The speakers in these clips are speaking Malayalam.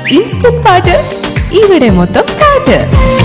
ഇൻസ്റ്റന്റ് പാട്ട് ഇവിടെ മൊത്തം പാട്ട്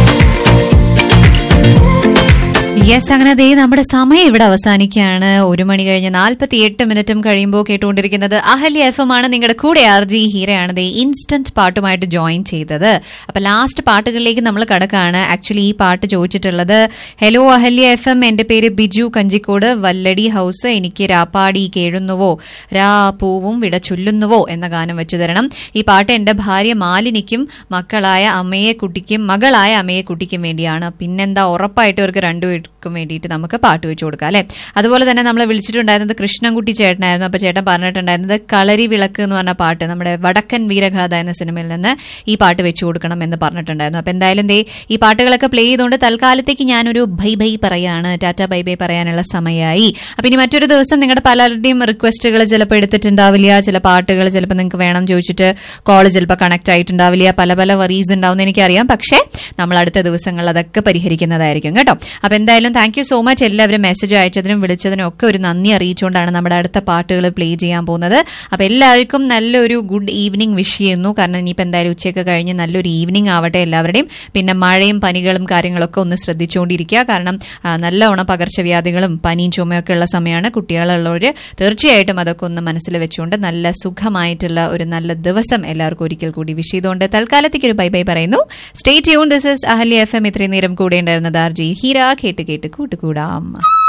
യെസ് അങ്ങനെ ദേ നമ്മുടെ സമയം ഇവിടെ അവസാനിക്കുകയാണ് ഒരു മണി കഴിഞ്ഞ് നാൽപ്പത്തി എട്ട് മിനിറ്റും കഴിയുമ്പോൾ കേട്ടുകൊണ്ടിരിക്കുന്നത് അഹല്യ എഫ് എം ആണ് നിങ്ങളുടെ കൂടെ ആർ ജി ഹീരയാണ് ദേ ഇൻസ്റ്റന്റ് പാട്ടുമായിട്ട് ജോയിൻ ചെയ്തത് അപ്പൊ ലാസ്റ്റ് പാട്ടുകളിലേക്ക് നമ്മൾ കടക്കാണ് ആക്ച്വലി ഈ പാട്ട് ചോദിച്ചിട്ടുള്ളത് ഹലോ അഹല്യ എഫ് എം എന്റെ പേര് ബിജു കഞ്ചിക്കോട് വല്ലടി ഹൗസ് എനിക്ക് രാപ്പാടി കേഴുന്നുവോ രാ പൂവും വിട ചൊല്ലുന്നുവോ എന്ന ഗാനം വെച്ചു തരണം ഈ പാട്ട് എന്റെ ഭാര്യ മാലിനിക്കും മക്കളായ അമ്മയെ കുട്ടിക്കും മകളായ അമ്മയെ കുട്ടിക്കും വേണ്ടിയാണ് പിന്നെന്താ ഉറപ്പായിട്ട് ഇവർക്ക് രണ്ടുപേർക്കും വേണ്ടിയിട്ട് നമുക്ക് പാട്ട് വെച്ചു കൊടുക്കാം അല്ലെ അതുപോലെ തന്നെ നമ്മളെ വിളിച്ചിട്ടുണ്ടായിരുന്നത് കൃഷ്ണൻകുട്ടി ചേട്ടനായിരുന്നു അപ്പൊ ചേട്ടൻ പറഞ്ഞിട്ടുണ്ടായിരുന്നത് കളരി വിളക്ക് എന്ന് പറഞ്ഞ പാട്ട് നമ്മുടെ വടക്കൻ വീരഗാഥ എന്ന സിനിമയിൽ നിന്ന് ഈ പാട്ട് വെച്ചു കൊടുക്കണം എന്ന് പറഞ്ഞിട്ടുണ്ടായിരുന്നു അപ്പൊ എന്തായാലും ദേ ഈ പാട്ടുകളൊക്കെ പ്ലേ ചെയ്തുകൊണ്ട് തൽക്കാലത്തേക്ക് ഞാനൊരു ബൈ ബൈ പറയാണ് ടാറ്റ ബൈ ബൈ പറയാനുള്ള സമയമായി അപ്പൊ ഇനി മറ്റൊരു ദിവസം നിങ്ങളുടെ പലരുടെയും റിക്വസ്റ്റുകൾ ചിലപ്പോൾ എടുത്തിട്ടുണ്ടാവില്ല ചില പാട്ടുകൾ ചിലപ്പോൾ നിങ്ങൾക്ക് വേണം ചോദിച്ചിട്ട് കോൾ ചിലപ്പോൾ കണക്ട് ആയിട്ടുണ്ടാവില്ല പല പല വറീസ് ഉണ്ടാവും എനിക്കറിയാം പക്ഷേ നമ്മൾ അടുത്ത ദിവസങ്ങളിൽ അതൊക്കെ പരിഹരിക്കുന്നതായിരിക്കും കേട്ടോ അപ്പൊ എന്തായാലും താങ്ക് യു സോ മച്ച് എല്ലാവരും മെസ്സേജ് അയച്ചതിനും വിളിച്ചതിനും ഒക്കെ ഒരു നന്ദി അറിയിച്ചുകൊണ്ടാണ് നമ്മുടെ അടുത്ത പാട്ടുകൾ പ്ലേ ചെയ്യാൻ പോകുന്നത് അപ്പൊ എല്ലാവർക്കും നല്ലൊരു ഗുഡ് ഈവനിങ് വിഷ് ചെയ്യുന്നു കാരണം ഇനിയിപ്പോൾ എന്തായാലും ഉച്ചയൊക്കെ കഴിഞ്ഞ് നല്ലൊരു ഈവനിങ് ആവട്ടെ എല്ലാവരുടെയും പിന്നെ മഴയും പനികളും കാര്യങ്ങളൊക്കെ ഒന്ന് ശ്രദ്ധിച്ചുകൊണ്ടിരിക്കുക കാരണം ആ, നല്ലവണ്ണം പകർച്ചവ്യാധികളും പനിയും ചുമയൊക്കെ ഉള്ള സമയമാണ് കുട്ടികളുള്ളവർ തീർച്ചയായിട്ടും അതൊക്കെ ഒന്ന് മനസ്സിൽ വെച്ചുകൊണ്ട് നല്ല സുഖമായിട്ടുള്ള ഒരു നല്ല ദിവസം എല്ലാവർക്കും ഒരിക്കൽ കൂടി വിഷ് ചെയ്തുകൊണ്ട് തൽക്കാലത്തേക്ക് ഒരു ബൈ ബൈ പറയുന്നു stay tune this is Ahalya F M ഇത്രയും നേരം കൂടെ ഉണ്ടായിരുന്നത് ആർ ജി ഹീര കേട്ട് കേട്ട് കൂട്ടുകൂടാം